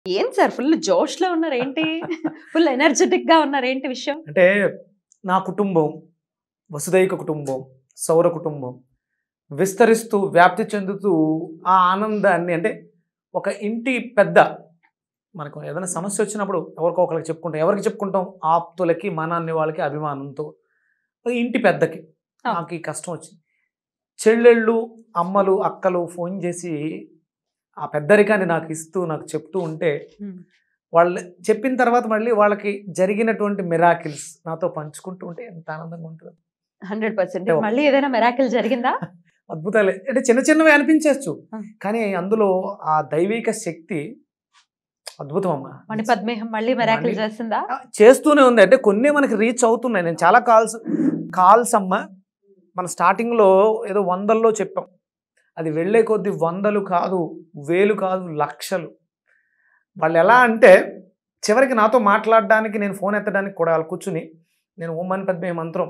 ఏం sir full జోష్ లో ఉన్నారు ఏంటి ఫుల్ ఎనర్జెటిక్ గా ఉన్నారు ఏంటి విషయం అంటే నా కుటుంబం వసుదైక కుటుంబం సౌర కుటుంబం విస్తరిస్తూ వ్యాప్తి చెందుతూ ఆ ఆనందాన్ని అంటే ఒక ఇంటి పెద్ద మనకు ఏదైనా సమస్య వచ్చినప్పుడు ఎవరికో ఒకరికి చెప్పుకుంటాం ఎవరికి చెప్పుకుంటాం ఆప్తులకి మనాన్ని వాళ్ళకి అభిమానంతో ఒక ఇంటి పెద్దకి ఆ. నాకు ఈ కష్టం వచ్చింది చెల్లెళ్ళు అమ్మలు అక్కలు ఫోన్ చేసి ఆ పెద్దరికాన్ని నాకు ఇస్తూ నాకు చెప్తూ ఉంటే Hmm. వాళ్ళు చెప్పిన తర్వాత మళ్ళీ వాళ్ళకి జరిగినటువంటి మిరాకిల్స్ నాతో పంచుకుంటూ ఉంటే ఎంత ఆనందంగా ఉంటుంది హండ్రెడ్ పర్సెంట్ అంటే ఒక- మళ్ళీ ఏదైనా మెరాకిల్ జరిగిందా అద్భుతాలే అంటే చిన్న చిన్నవి అనిపించవచ్చు Hmm. కానీ అందులో ఆ దైవిక శక్తి అద్భుతం అమ్మా మణి పద్మేహం మళ్ళీ మెరాకిల్ మళ్ళీ- చేసిందా ఆ, చేస్తూనే ఉంది అంటే కొన్ని మనకి రీచ్ అవుతున్నాయి నేను చాలా కాల్స్ కాల్స్ అమ్మ మన స్టార్టింగ్లో ఏదో వందల్లో చెప్పాం అది వెళ్ళే కొద్ది వందలు కాదు వేలు కాదు లక్షలు వాళ్ళు ఎలా అంటే చివరికి నాతో మాట్లాడడానికి నేను ఫోన్ ఎత్తడానికి కూడా వాళ్ళు కూర్చుని నేను ఓమన్ పద్మే మంత్రం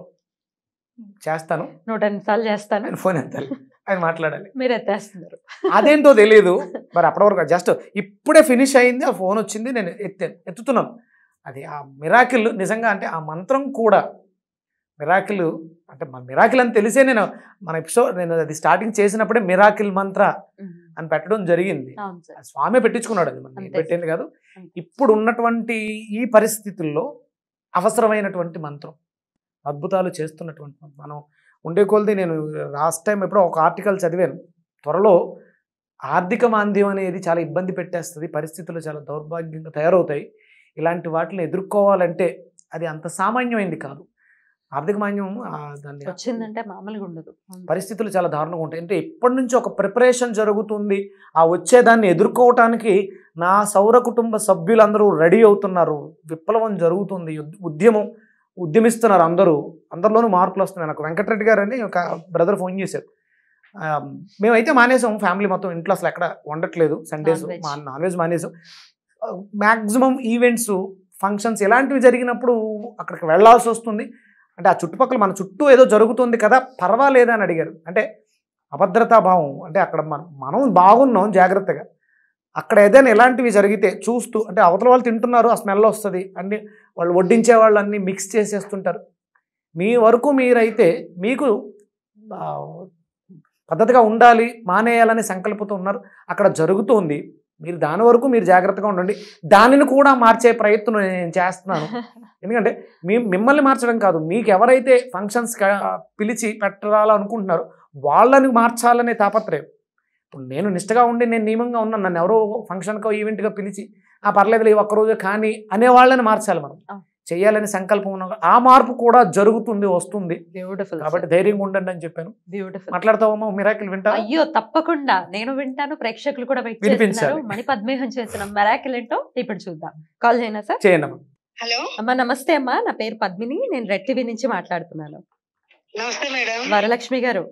చేస్తాను నూట ఎనిమిది సార్లు చేస్తాను ఆయన ఫోన్ ఎత్తాలి ఆయన మాట్లాడాలి మీరు ఎత్తేస్తున్నారు అదేంటో తెలియదు మరి అప్పటి వరకు జస్ట్ ఇప్పుడే ఫినిష్ అయింది ఆ ఫోన్ వచ్చింది నేను ఎత్తాను ఎత్తుతున్నాను అది ఆ మిరాకిల్ నిజంగా అంటే ఆ మంత్రం కూడా మిరాకిల్ అంటే మన మిరాకిల్ అని తెలిసే నేను మన ఎపిసోడ్ నేను అది స్టార్టింగ్ చేసినప్పుడే మిరాకిల్ మంత్ర అని పెట్టడం జరిగింది అవును సార్ ఆ స్వామి పెట్టించుకున్నాడు అది మనం అంతే. పెట్టింది కాదు అంతే. ఇప్పుడు ఉన్నటువంటి ఈ పరిస్థితుల్లో అవసరమైనటువంటి మంత్రం అద్భుతాలు చేస్తున్నటువంటి మంత్రం. మనం ఉండే కొలది నేను లాస్ట్ టైం ఎప్పుడో ఒక ఆర్టికల్ చదివాను త్వరలో ఆర్థిక మాంద్యం అనేది చాలా ఇబ్బంది పెట్టేస్తుంది పరిస్థితులు చాలా దౌర్భాగ్యంగా తయారవుతాయి ఇలాంటి వాటిని ఎదుర్కోవాలంటే అది అంత సామాన్యమైంది కాదు ఆర్థిక మాంద్యం ఆ, దాన్ని వచ్చిందంటే మామూలుగా ఉండదు పరిస్థితులు చాలా దారుణంగా ఉంటాయి అంటే ఎప్పటి నుంచి ఒక ప్రిపరేషన్ జరుగుతుంది ఆ వచ్చేదాన్ని ఎదుర్కోవటానికి నా సౌర కుటుంబ సభ్యులందరూ రెడీ అవుతున్నారు విప్లవం జరుగుతుంది ఉద్- ఉద్యమం ఉద్యమిస్తున్నారు అందరూ అందరిలోనూ మార్పులు వస్తున్నాయి నాకు వెంకటరెడ్డి గారు అని ఒక బ్రదర్ ఫోన్ చేశారు ఆ, మేమైతే మానేసాం ఫ్యామిలీ మొత్తం ఇంట్లో అసలు ఎక్కడ వండట్లేదు సండేస్ Non-veg. మా నాన్ వెజ్ మానేసాం మ్యాక్సిమం ఈవెంట్స్ ఫంక్షన్స్ ఇలాంటివి జరిగినప్పుడు అక్కడికి వెళ్ళాల్సి వస్తుంది అంటే ఆ చుట్టుపక్కల మన చుట్టూ ఏదో జరుగుతుంది కదా పర్వాలేదా అని అడిగారు అంటే అభద్రతా భావం అంటే అక్కడ మనం మనం బాగున్నాం జాగ్రత్తగా అక్కడ ఏదైనా ఇలాంటివి జరిగితే చూస్తూ అంటే అవతల వాళ్ళు తింటున్నారు ఆ స్మెల్ వస్తుంది అన్ని వాళ్ళు వడ్డించే వాళ్ళు అన్ని మిక్స్ చేసేస్తుంటారు మీ వరకు మీరైతే మీకు ఆ, పద్ధతిగా ఉండాలి మానేయాలనే సంకల్పంతో ఉన్నారు అక్కడ జరుగుతోంది మీరు దాని వరకు మీరు జాగ్రత్తగా ఉండండి దానిని కూడా మార్చే ప్రయత్నం నేను చేస్తున్నాను ఎందుకంటే మీ మిమ్మల్ని మార్చడం కాదు మీకు ఎవరైతే ఫంక్షన్స్ పిలిచి పెట్టాలనుకుంటున్నారో వాళ్ళని మార్చాలనే తాపత్రయం ఇప్పుడు నేను నిష్టగా ఉండి నేను నియమంగా ఉన్నాను నన్ను ఎవరో ఫంక్షన్కో ఈవెంట్గా పిలిచి ఆ పర్లేదు ఒక్కరోజు కానీ అనే వాళ్ళని మార్చాలి మనం అవును. చేయాలని సంకల్పం ఉన్న ఆ మార్పు కూడా జరుగుతుంది వస్తుంది బ్యూటిఫుల్ కాబట్టి ధైర్యంగా ఉండండి అని చెప్పాను బ్యూటిఫుల్ మాట్లాడతావమ్మా మిరాకిల్ వింటా అయ్యో తప్పకుండా నేను వింటాను ప్రేక్షకులు కూడా వెయిట్ వినిపించాలి. చేస్తున్నారు మణి పద్మేహం చేసిన మెరాకిల్ ఏంటో ఇప్పుడు చూద్దాం కాల్ చేయనా సార్ చేయండి అమ్మా హలో అమ్మా నమస్తే అమ్మా నా పేరు పద్మిని నేను రెడ్ టీవీ నుంచి మాట్లాడుతున్నాను నమస్తే మేడం వరలక్ష్మి గారు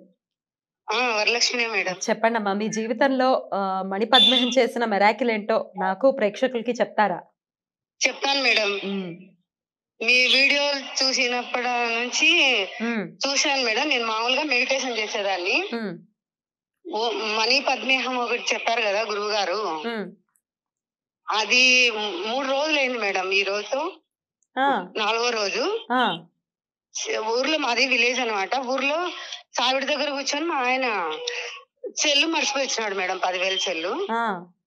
ఆ, వరలక్ష్మి మేడం చెప్పండి అమ్మా మీ జీవితంలో ఆ, మణి పద్మేహం చేసిన మెరాకిల్ ఏంటో నాకు ప్రేక్షకులకి చెప్తారా చెప్తాను మేడం ఉమ్, మీ వీడియో చూసినప్పటి నుంచి ఉమ్, చూశాను మేడం నేను మామూలుగా మెడిటేషన్ చేసేదాన్ని ఉమ్, ఓ మనీ పద్మేహం ఒకటి చెప్పారు కదా గురువు గారు ఉమ్. అది మూడు రోజులు అయింది మేడం ఈ రోజు ఆ, నాలుగో రోజు ఆ, ఊర్లో మాది విలేజ్ అన్నమాట ఊర్లో సావిడి దగ్గర కూర్చొని మా ఆయన చెల్లు మర్చిపోయి వచ్చినాడు మేడం పదివేల చెల్లు ఆ,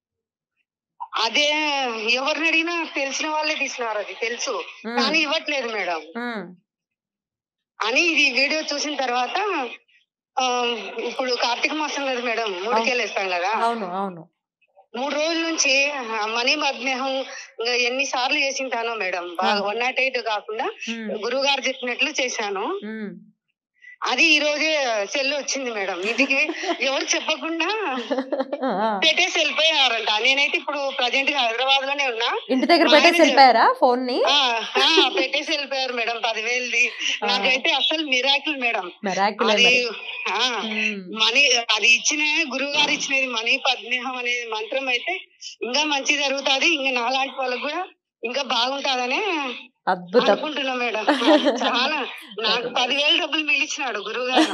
అదే ఎవరిని అడిగినా తెలిసిన వాళ్ళే తీసినారు అది తెలుసు ఉమ్, కానీ ఇవ్వట్లేదు మేడం ఉమ్, అని ఇది వీడియో చూసిన తర్వాత ఆ, ఇప్పుడు కార్తీక మాసం కదా మేడం మూడుకెళ్ళి వేస్తాం కదా అవును అవును మూడు రోజుల నుంచి మనీ మధ్యాహ్నం ఇంకా ఎన్ని సార్లు చేసింటానో మేడం బాగా వన్ నాట్ ఎయిట్ కాకుండా ఉమ్, గురువు గారు చెప్పినట్లు చేశాను ఉమ్. అది ఈ రోజే సెల్ వచ్చింది మేడం ఇంటికి ఎవరు చెప్పకుండా ఆ, పెట్టేసి వెళ్ళిపోయారంట నేనైతే ఇప్పుడు ప్రజెంట్ గా హైదరాబాద్ లోనే ఉన్నా ఇంటి దగ్గర మా ఆయన పెట్టేసి వెళ్ళిపోయారా ఫోన్ ని ఆ, ఆ, పెట్టేసి వెళ్ళిపోయారు మేడం పదివేలది నాకైతే అసలు మిరాకిల్ మేడం మెరాకిల్ అది ఆ మనీ అది ఇచ్చిన గురువు గారు ఇచ్చినది మనీ పద్మేహం అనే మంత్రం అయితే ఇంకా మంచి జరుగుతాది ఇంకా నాలాంటి వాళ్ళకు కూడా ఇంకా బాగుంటాదనే అద్భుతం అనుకుంటున్నా మేడం చాలా నాకు పదివేలు డబ్బులు మిగిలిచ్చినాడు గురువు గారు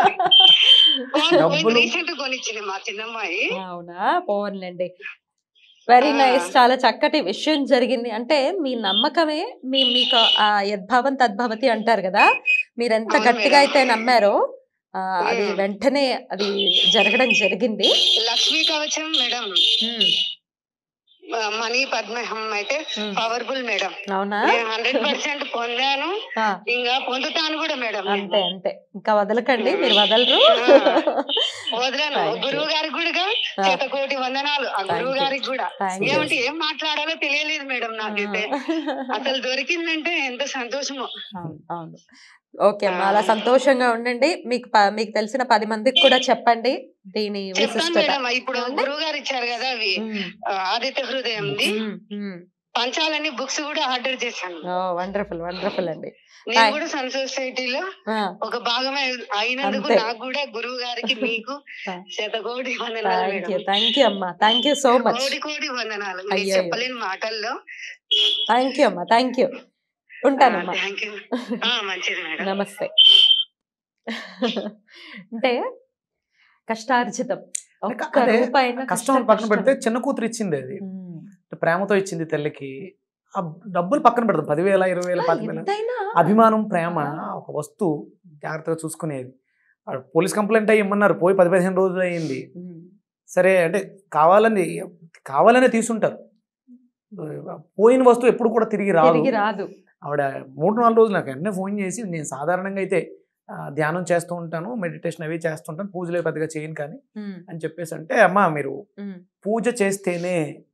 డబ్బులు- రీసెంట్ కొనిచ్చింది మా చిన్నమ్మాయి అవునా పోన్లేండి వెరీ ఆ. నైస్ చాలా చక్కటి విషయం జరిగింది అంటే మీ నమ్మకమే మీ మీకు ఆ యద్భావం తద్భవతి అంటారు కదా మీరు ఎంత అవును గట్టిగా మేడం. అయితే నమ్మారో ఆ, అది ఉమ్. వెంటనే అది జరగడం జరిగింది లక్ష్మీ కవచం మేడం ఉమ్, మనీ పద్మహం అయితే ఉమ్. పవర్ఫుల్ మేడం అవునా నేను హండ్రెడ్ పర్సెంట్ పొందాను ఆ, ఇంకా పొందుతాను కూడా మేడం నేను. అంతే అంతే ఇంకా వదలకండి మీరు వదలరు వదలను Thank you. గురువు గారికి కూడా ఆ. శతకోటి వందనాలు ఆ Thank గురువు you. గారికి కూడా Thank you. ఏమంటే ఏం మాట్లాడాలో తెలియలేదు మేడం నాకైతే అసలు దొరికిందంటే ఎంత సంతోషమో అవును అవును ఓకే అమ్మా అలా ఆ. సంతోషంగా ఉండండి మీకు ప- మీకు తెలిసిన పది మందికి కూడా చెప్పండి దీని చెప్తాను విశిష్టత మేడం ఇప్పుడు ఏమండి? గురువు గారు ఇచ్చారు కదా అవి ఉమ్, ఆ, ఆదిత్య హృదయంది ఉమ్, ఉమ్. పంచాలని బుక్స్ కూడా ఆర్డర్ చేశాను ఓ వండర్ఫుల్ వండర్ఫుల్ అండి నేను Thank- కూడా సన్ సొసైటీలో ఆ, ఒక భాగమే అయినందుకు అంతే. నాకు కూడా గురువు గారికి మీకు ఆ. శతకోటి వందనాలు thank you madam thank you అమ్మా థ్యాంక్ యూ సో మచ్ కోటి కోటి వందనాలు మీరు అయ్యయ్యో. చెప్పలేని మాటల్లో థ్యాంక్ యూ అమ్మా థ్యాంక్ యూ ఉంటానమ్మా థ్యాంక్ యూ మంచిది మేడం నమస్తే అంటే కష్టార్జితం ఒక్క అదే రూపాయి కష్టం పక్కన పెడితే చిన్న కూతురు ఇచ్చింది అది ప్రేమతో ఇచ్చింది తల్లికి ఆ డబ్బులు పక్కన పెడతాం పదివేల ఇరవై వేల పదివేల ఎంతైనా అభిమానం ప్రేమ ఒక వస్తువు జాగ్రత్తగా చూసుకునేది ఆ పోలీస్ కంప్లైంట్ అయ్యి ఇమ్మన్నారు పోయి పది పదిహేను రోజులు అయ్యింది ఉమ్, సరే అంటే కావాలని కావాలనే తీసుంటారు పోయిన వస్తువు ఎప్పుడు కూడా తిరిగి రాదు తిరిగి రాదు ఆవిడ మూడు నాలుగు రోజులు నాకు వెంటనే ఫోన్ చేసి నేను సాధారణంగా అయితే ఆ, ధ్యానం చేస్తూ ఉంటాను మెడిటేషన్ అవి చేస్తుంటాను పూజలు అవి పెద్దగా చేయను కానీ ఉమ్, అని చెప్పేసి అంటే అమ్మా మీరు ఉమ్, పూజ చేస్తేనే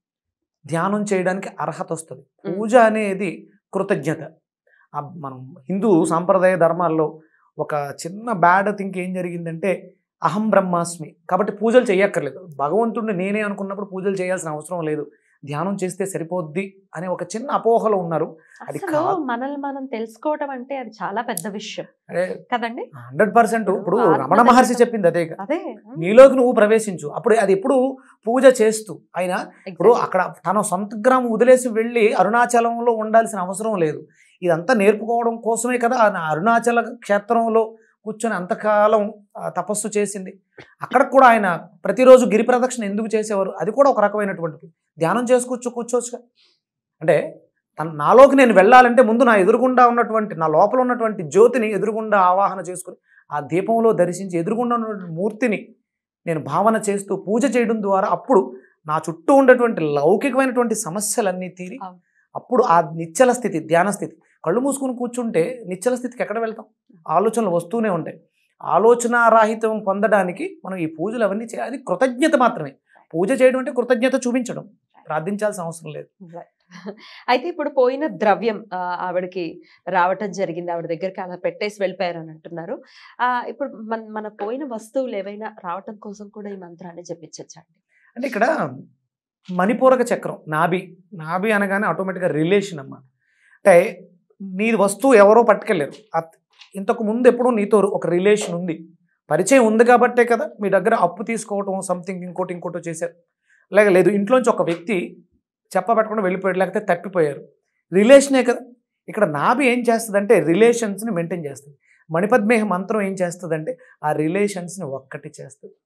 ధ్యానం చేయడానికి అర్హత వస్తుంది మ్మ్. పూజ అనేది కృతజ్ఞత ఆ మనం హిందూ సాంప్రదాయ ధర్మాల్లో ఒక చిన్న బ్యాడ్ థింక్ ఏం జరిగిందంటే అహం బ్రహ్మాస్మి కాబట్టి పూజలు చేయక్కర్లేదు భగవంతుడిని నేనే అనుకున్నప్పుడు పూజలు చేయాల్సిన అవసరం లేదు ధ్యానం చేస్తే సరిపోద్ది అనే ఒక చిన్న అపోహలో ఉన్నారు అది అసలు కాదు. మనల్ని మనం తెలుసుకోవటం అంటే అది చాలా పెద్ద విషయం అదే కదండి హండ్రెడ్ పర్సెంట్ ఇప్పుడు ఆత్మ రమణ మహర్షి దగ్గర- చెప్పింది అదే కదా. అదే నీలోకి నువ్వు ప్రవేశించు అప్పుడు అది ఎప్పుడు పూజ చేస్తూ అయినా ఇప్పుడు Exactly. అక్కడ తన సొంత గ్రామం వదిలేసి వెళ్ళి అరుణాచలంలో ఉండాల్సిన అవసరం లేదు ఇదంతా నేర్పుకోవడం కోసమే కదా ఆయన అరుణాచల క్షేత్రంలో కూర్చొని అంతకాలం ఆ, తపస్సు చేసింది అక్కడ కూడా ఆయన ప్రతిరోజు గిరి ప్రదక్షిణ ఎందుకు చేసేవారు అది కూడా ఒక రకమైనటువంటి ధ్యానం చేసుకొచ్చు కూర్చోవచ్చు అంటే తన నాలోకి నేను వెళ్ళాలంటే ముందు నా ఎదురుగుండా ఉన్నటువంటి నా లోపల ఉన్నటువంటి జ్యోతిని ఎదురుగుండా ఆవాహన చేసుకుని ఆ దీపంలో దర్శించి ఎదురుగుండా ఉన్నటువంటి మూర్తిని నేను భావన చేస్తూ పూజ చేయడం ద్వారా అప్పుడు నా చుట్టూ ఉండేటువంటి లౌకికమైనటువంటి సమస్యలన్నీ తీరి అవును. అప్పుడు ఆ నిశ్చల స్థితి ధ్యాన స్థితి కళ్ళు మూసుకుని కూర్చుంటే నిశ్చల స్థితికి ఎక్కడ వెళ్తాం ఆలోచనలు వస్తూనే ఉంటాయి ఆలోచన రాహిత్యం పొందడానికి మనం ఈ పూజలు అవన్నీ చేయాలి అది కృతజ్ఞత మాత్రమే పూజ చేయడం అంటే కృతజ్ఞత చూపించడం ప్రార్థించాల్సిన అవసరం లేదు Right. అయితే ఇప్పుడు పోయిన ద్రవ్యం ఆ, ఆవిడకి రావటం జరిగింది ఆవిడ దగ్గరికి అలా పెట్టేసి వెళ్ళిపోయారు అని అంటున్నారు ఆ ఇప్పుడు మన మన పోయిన వస్తువులు ఏవైనా రావటం కోసం కూడా ఈ మంత్రాన్ని జపించచ్చండి అంటే ఇక్కడ మణిపూరక చక్రం నాభి నాభి అనగానే ఆటోమేటిక్గా రిలేషన్ అమ్మ అంటే నీ వస్తువు ఎవరో పట్టుకెళ్ళారు అత్- ఇంతకు ముందు ఎప్పుడూ నీతో ఒక రిలేషన్ ఉంది పరిచయం ఉంది కాబట్టే కదా మీ దగ్గర అప్పు తీసుకోవటం సంథింగ్ ఇంకోటి ఇంకోటో చేశారు లేక లేదు ఇంట్లోంచి ఒక వ్యక్తి చెప్పబెట్టకుండా వెళ్ళిపోయాడు లేకపోతే తప్పిపోయారు రిలేషనే కదా ఇక్కడ నాభి ఏం చేస్తుందంటే రిలేషన్స్ని మెయింటైన్ చేస్తుంది మణిపద్మేహ మంత్రం ఏం చేస్తుందంటే ఆ రిలేషన్స్ని ఒక్కటి చేస్తుంది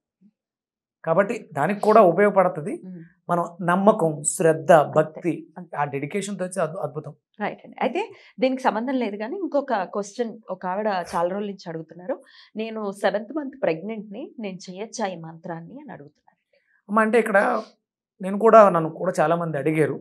కాబట్టి దానికి కూడా ఉపయోగపడుతుంది ఉమ్. మనం నమ్మకం శ్రద్ధ భక్తి అంతే. ఆ డెడికేషన్తో వచ్చి అద్భు- అద్భుతం రైట్ అండి అయితే దీనికి సంబంధం లేదు కానీ ఇంకొక క్వశ్చన్ ఒక ఆవిడ చాలా రోజుల నుంచి అడుగుతున్నారు నేను సెవెంత్ మంత్ ప్రెగ్నెంట్ని నేను చేయొచ్చా ఈ మంత్రాన్ని అని అడుగుతున్నారు అమ్మ అంటే ఇక్కడ నేను కూడా నన్ను కూడా చాలామంది అడిగారు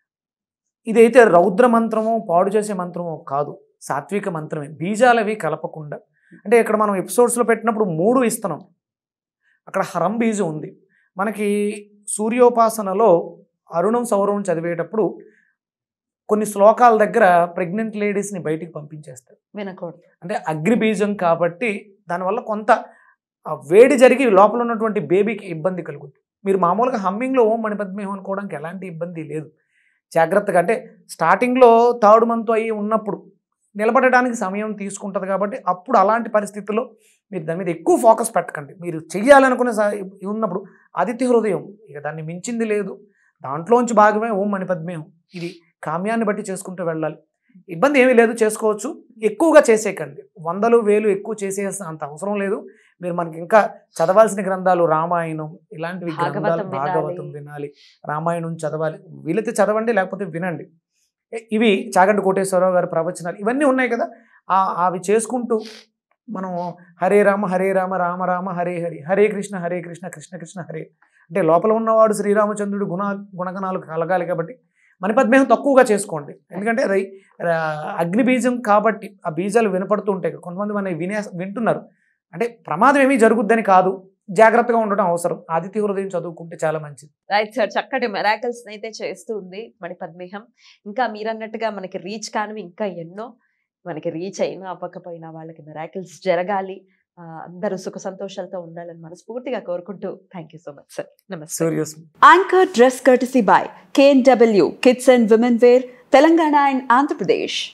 ఇదైతే రౌద్ర మంత్రమో పాడు చేసే మంత్రమో కాదు సాత్విక మంత్రమే బీజాలవి కలపకుండా అంటే ఇక్కడ మనం ఎపిసోడ్స్లో పెట్టినప్పుడు మూడు ఇస్తున్నాం అక్కడ హరం బీజం ఉంది మనకి సూర్యోపాసనలో అరుణం సౌరవం చదివేటప్పుడు కొన్ని శ్లోకాల దగ్గర ప్రెగ్నెంట్ లేడీస్ని బయటికి పంపించేస్తారు వినకూడదు అంటే అగ్ని బీజం కాబట్టి దానివల్ల కొంత ఆ వేడి జరిగి లోపల ఉన్నటువంటి బేబీకి ఇబ్బంది కలుగుతుంది మీరు మామూలుగా హమ్మింగ్లో ఓం మణిపద్మేహం అనుకోవడానికి ఎలాంటి ఇబ్బంది లేదు జాగ్రత్తగా అంటే స్టార్టింగ్లో థర్డ్ మంత్ అయ్యి ఉన్నప్పుడు నిలబడడానికి సమయం తీసుకుంటుంది కాబట్టి అప్పుడు అలాంటి పరిస్థితుల్లో మీరు దాని మీద ఎక్కువ ఫోకస్ పెట్టకండి మీరు చెయ్యాలనుకునే స- ఉన్నప్పుడు ఆదిత్య హృదయం ఇక దాన్ని మించింది లేదు దాంట్లోంచి భాగమే ఓం మణిపద్మేహం ఇది కామ్యాన్ని బట్టి చేసుకుంటూ వెళ్ళాలి ఇబ్బంది ఏమీ లేదు చేసుకోవచ్చు ఎక్కువగా చేసేయకండి వందలు వేలు ఎక్కువ చేసేయాల్సిన అంత అవసరం లేదు మీరు మనకి ఇంకా చదవాల్సిన గ్రంథాలు రామాయణం ఇలాంటివి భాగవతం గ్రంథాలు వినాలి. భాగవతం వినాలి రామాయణం చదవాలి వీలైతే చదవండి లేకపోతే వినండి ఇ- ఇవి చాగంటి కోటేశ్వరరావు గారి ప్రవచనాలు ఇవన్నీ ఉన్నాయి కదా ఆ అవి చేసుకుంటూ మనం హరే రామ హరే రామ రామ రామ హరే హరి హరే కృష్ణ హరే కృష్ణ కృష్ణ కృష్ణ హరే అంటే లోపల ఉన్నవాడు శ్రీరామచంద్రుడు గుణ గుణగణాలు కలగాలి కాబట్టి మణిపద్మేహం తక్కువగా చేసుకోండి ఎందుకంటే అది ఆ, అగ్ని బీజం కాబట్టి ఆ బీజాలు వినపడుతూ ఉంటాయి కొంతమంది మన వినే వింటున్నారు అంటే ప్రమాదం ఏమీ జరుగుద్దని కాదు జాగ్రత్తగా ఉండడం అవసరం ఆదిత్య హృదయం చదువుకుంటే చాలా మంచిది రైట్ సార్ చక్కటి మెరాకల్స్ అయితే చేస్తూ ఉంది మన పద్మేహం ఇంకా మీరన్నట్టుగా మనకి రీచ్ కానివి ఇంకా ఎన్నో మనకి రీచ్ అయినా అవ్వకపోయినా వాళ్ళకి మెరాకిల్స్ జరగాలి ఆ, అందరూ సుఖ సంతోషాలతో ఉండాలని మనస్ఫూర్తిగా కోరుకుంటూ thank you so much sir నమస్తే సూర్యస్ Anchor Dress Courtesy by KNW Kids and Women Wear, Telangana and Andhra Pradesh.